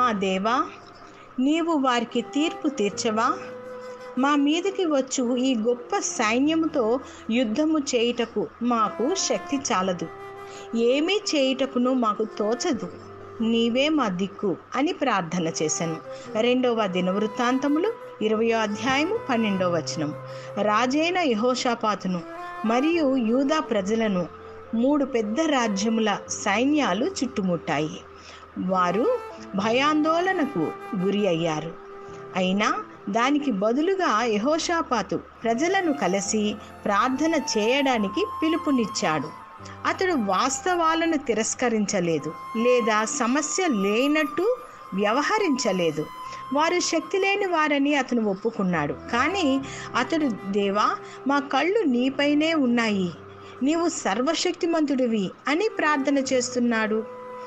మా దేవా నీవు వారికి తీర్పు తీర్చవా మా మీదకి వచ్చు ఈ గొప్ప సైన్యముతో యుద్ధము చేయుటకు మాకు శక్తి చాలదు ఏమీ చేయుటకును మాకు తోచదు నీవే మా దిక్కు అని ప్రార్థన చేశాను రెండవ దినవృత్తాంతములు ఇరవయో అధ్యాయము పన్నెండవ వచనం రాజైన యహోషాపాతును మరియు యూదా ప్రజలను మూడు పెద్ద రాజ్యముల సైన్యాలు చుట్టుముట్టాయి వారు భయాందోళనకు గురి అయ్యారు అయినా దానికి బదులుగా యహోషాపాతు ప్రజలను కలిసి ప్రార్థన చేయడానికి పిలుపునిచ్చాడు అతడు వాస్తవాలను తిరస్కరించలేదు లేదా సమస్య లేనట్టు వ్యవహరించలేదు వారు శక్తి లేని వారని అతను ఒప్పుకున్నాడు కానీ అతడు దేవా మా కళ్ళు నీపైనే ఉన్నాయి నీవు సర్వశక్తిమంతుడివి అని ప్రార్థన చేస్తున్నాడు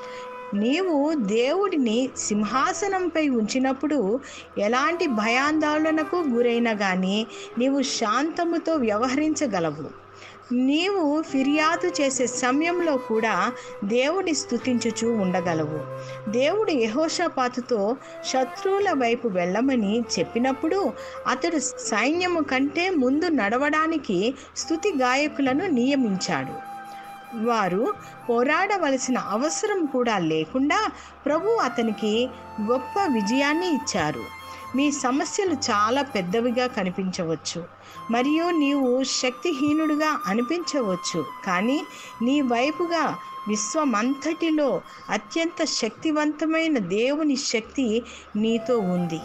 నీవు దేవుడిని సింహాసనంపై ఉంచినప్పుడు ఎలాంటి భయాందోళనకు గురైనా కానీ నీవు శాంతముతో వ్యవహరించగలవు నీవు ఫిర్యాదు చేసే సమయంలో కూడా దేవుని స్తుతించుచూ ఉండగలవు దేవుడు యహోషపాతుతో శత్రువుల వైపు వెళ్ళమని చెప్పినప్పుడు అతడు సైన్యము కంటే ముందు నడవడానికి స్తుతి గాయకులను నియమించాడు వారు పోరాడవలసిన అవసరం కూడా లేకుండా ప్రభు అతనికి గొప్ప విజయాన్ని ఇచ్చారు మీ సమస్యలు చాలా పెద్దవిగా కనిపించవచ్చు మరియు నీవు శక్తిహీనుడిగా అనిపించవచ్చు కానీ నీ వైపుగా విశ్వమంతటిలో అత్యంత శక్తివంతమైన దేవుని శక్తి నీతో ఉంది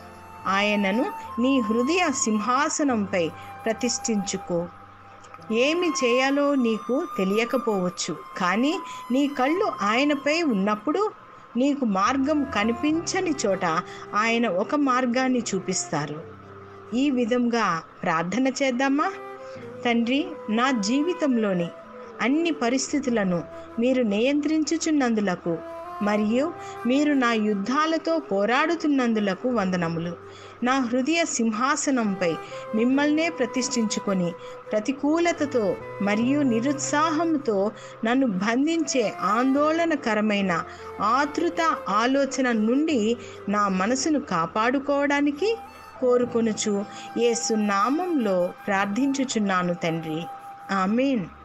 ఆయనను నీ హృదయ సింహాసనంపై ప్రతిష్ఠించుకో ఏమి చేయాలో నీకు తెలియకపోవచ్చు కానీ నీ కళ్ళు ఆయనపై ఉన్నప్పుడు నీకు మార్గం కనిపించని చోట ఆయన ఒక మార్గాన్ని చూపిస్తారు ఈ విధంగా ప్రార్థన చేద్దామా తండ్రి నా జీవితంలోని అన్ని పరిస్థితులను మీరు నియంత్రించుచున్నందులకు మరియు మీరు నా యుద్ధాలతో పోరాడుతున్నందులకు వందనములు నా హృదయ సింహాసనంపై మిమ్మల్నే ప్రతిష్ఠించుకొని ప్రతికూలతతో మరియు నిరుత్సాహంతో నన్ను బంధించే ఆందోళనకరమైన ఆతృత ఆలోచన నుండి నా మనసును కాపాడుకోవడానికి కోరుకొనుచు యేసు నామంలో ప్రార్థించుచున్నాను తండ్రి ఆమెన్